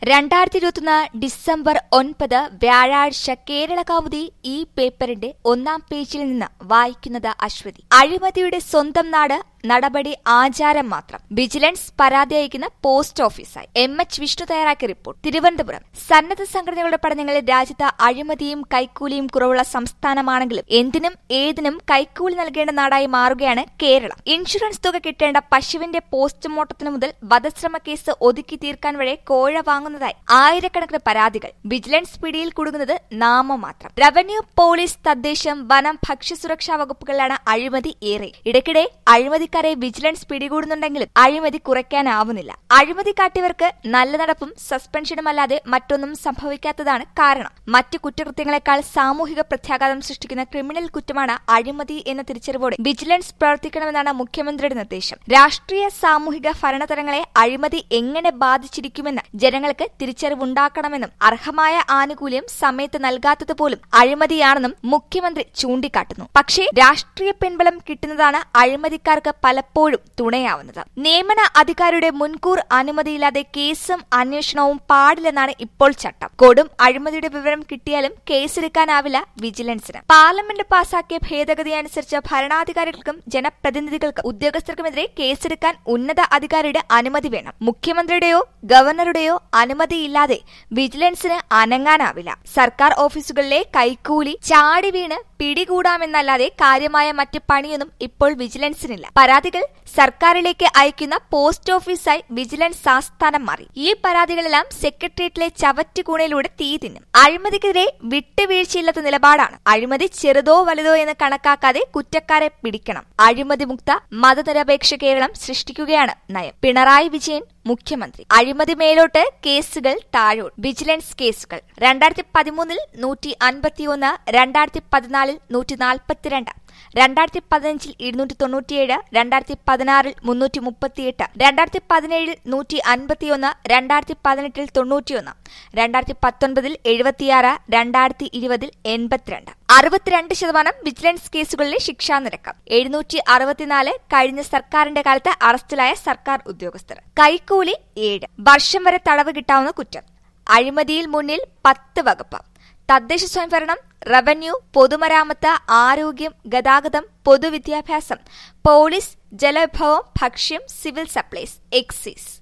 രണ്ടായിരത്തി ഇരുപത്തൊന്ന് ഡിസംബർ ഒൻപത് വ്യാഴാഴ്ച കേരള കൗമുദി ഈ പേപ്പറിന്റെ ഒന്നാം പേജിൽ നിന്ന് വായിക്കുന്നത് അശ്വതി അഴിമതിയുടെ സ്വന്തം നാട് നടപടി ആചാരം മാത്രം വിജിലൻസ് പരാതി അയക്കുന്ന പോസ്റ്റ് ഓഫീസായി എം എച്ച് വിഷ്ണു തയ്യാറാക്കിയ റിപ്പോർട്ട് തിരുവനന്തപുരം സന്നദ്ധ സംഘടനകളുടെ പഠനങ്ങളിൽ രാജ്യത്ത് അഴിമതിയും കൈക്കൂലിയും കുറവുള്ള സംസ്ഥാനമാണെങ്കിലും എന്തിനും ഏതിനും കൈക്കൂലി നൽകേണ്ട നാടായി മാറുകയാണ് കേരളം ഇൻഷുറൻസ് തുക കിട്ടേണ്ട പശുവിന്റെ പോസ്റ്റ്മോർട്ടത്തിന് മുതൽ വധശ്രമ കേസ് ഒതുക്കി തീർക്കാൻ വരെ കോഴ വാങ്ങുന്നതായി ആയിരക്കണക്കിന് പരാതികൾ വിജിലൻസ് പിടിയിൽ കുടുങ്ങുന്നത് നാമം മാത്രം റവന്യൂ പോലീസ് തദ്ദേശം വനം ഭക്ഷ്യസുരക്ഷാ വകുപ്പുകളിലാണ് അഴിമതി ഏറെ ഇടയ്ക്കിടെ അഴിമതിക്കാരെ വിജിലൻസ് പിടികൂടുന്നുണ്ടെങ്കിലും അഴിമതി കുറയ്ക്കാനാവുന്നില്ല അഴിമതി കാട്ടിയവർക്ക് നല്ല നടപ്പും സസ്പെൻഷനുമല്ലാതെ മറ്റൊന്നും സംഭവിക്കാത്തതാണ് കാരണം മറ്റു കുറ്റകൃത്യങ്ങളെക്കാൾ സാമൂഹിക പ്രത്യാഘാതം സൃഷ്ടിക്കുന്ന ക്രിമിനൽ കുറ്റമാണ് അഴിമതി എന്ന തിരിച്ചറിവോടെ വിജിലൻസ് പ്രവർത്തിക്കണമെന്നാണ് മുഖ്യമന്ത്രിയുടെ നിർദ്ദേശം രാഷ്ട്രീയ സാമൂഹിക ഭരണതലങ്ങളെ അഴിമതി എങ്ങനെ ബാധിച്ചിരിക്കുമെന്ന് ജനങ്ങൾക്ക് തിരിച്ചറിവുണ്ടാക്കണമെന്നും അർഹമായ ആനുകൂല്യം സമയത്ത് നൽകാത്തത് പോലും അഴിമതിയാണെന്നും മുഖ്യമന്ത്രി ചൂണ്ടിക്കാട്ടുന്നു പക്ഷേ രാഷ്ട്രീയ പിൻബലം കിട്ടുന്നതാണ് അഴിമതിക്കാർക്ക് പലപ്പോഴും തുണയാവുന്നത് നിയമന അധികാരിയുടെ മുൻകൂർ അനുമതിയില്ലാതെ കേസും അന്വേഷണവും പാടില്ലെന്നാണ് ഇപ്പോൾ ചട്ടം കൊടും അഴിമതിയുടെ വിവരം കിട്ടിയാലും കേസെടുക്കാനാവില്ല വിജിലൻസിന് പാർലമെന്റ് പാസാക്കിയ ഭേദഗതി അനുസരിച്ച് ഭരണാധികാരികൾക്കും ജനപ്രതിനിധികൾക്കും ഉദ്യോഗസ്ഥർക്കുമെതിരെ കേസെടുക്കാൻ ഉന്നത അധികാരിയുടെ അനുമതി വേണം മുഖ്യമന്ത്രിയുടെയോ ഗവർണറുടെയോ അനുമതിയില്ലാതെ വിജിലൻസിന് അനങ്ങാനാവില്ല സർക്കാർ ഓഫീസുകളിലെ കൈക്കൂലി ചാടി വീണ് പിടികൂടാമെന്നല്ലാതെ കാര്യമായ മറ്റ് പണിയൊന്നും ഇപ്പോൾ വിജിലൻസിനില്ല പരാതികൾ സർക്കാരിലേക്ക് അയക്കുന്ന പോസ്റ്റ് ഓഫീസായി വിജിലൻസ് ആസ്ഥാനം മാറി ഈ പരാതികളെല്ലാം സെക്രട്ടേറിയറ്റിലെ ചവറ്റുകൂണയിലൂടെ തീ തിന്നും അഴിമതിക്കെതിരെ വിട്ടുവീഴ്ചയില്ലാത്ത നിലപാടാണ് അഴിമതി ചെറുതോ വലുതോ എന്ന് കണക്കാക്കാതെ കുറ്റക്കാരെ പിടിക്കണം അഴിമതി മുക്ത മതനിരപേക്ഷ കേരളം സൃഷ്ടിക്കുകയാണ് നയം പിണറായി വിജയൻ മുഖ്യമന്ത്രി അഴിമതി മേലോട്ട് കേസുകൾ താഴോട്ട് വിജിലൻസ് കേസുകൾ രണ്ടായിരത്തി പതിമൂന്നിൽ നൂറ്റി അൻപത്തിയൊന്ന് രണ്ടായിരത്തി പതിനാലിൽ നൂറ്റി നാൽപ്പത്തിരണ്ട് രണ്ടായിരത്തി പതിനഞ്ചിൽ ഇരുന്നൂറ്റി തൊണ്ണൂറ്റിയേഴ് രണ്ടായിരത്തി പതിനാറിൽ മുന്നൂറ്റി മുപ്പത്തിയെട്ട് രണ്ടായിരത്തി പതിനേഴിൽ നൂറ്റി അൻപത്തിയൊന്ന് രണ്ടായിരത്തി പതിനെട്ടിൽ തൊണ്ണൂറ്റിയൊന്ന് രണ്ടായിരത്തി പത്തൊൻപതിൽ എഴുപത്തിയാറ് രണ്ടായിരത്തി ഇരുപതിൽ എൺപത്തിരണ്ട് അറുപത്തിരണ്ട് ശതമാനം വിജിലൻസ് കേസുകളിലെ ശിക്ഷാ നിരക്ക് എഴുന്നൂറ്റി അറുപത്തിനാല് കഴിഞ്ഞ സർക്കാരിന്റെ കാലത്ത് അറസ്റ്റിലായ സർക്കാർ ഉദ്യോഗസ്ഥർ കൈക്കൂലി ഏഴ് വർഷം വരെ തടവ് കിട്ടാവുന്ന കുറ്റം അഴിമതിയിൽ മുന്നിൽ പത്ത് വകുപ്പ് തദ്ദേശ സ്വയംഭരണം റവന്യൂ പൊതുമരാമത്ത് ആരോഗ്യം ഗതാഗതം പൊതുവിദ്യാഭ്യാസം പോലീസ് ജലവിഭവം ഭക്ഷ്യം സിവിൽ സപ്ലൈസ് എക്സൈസ്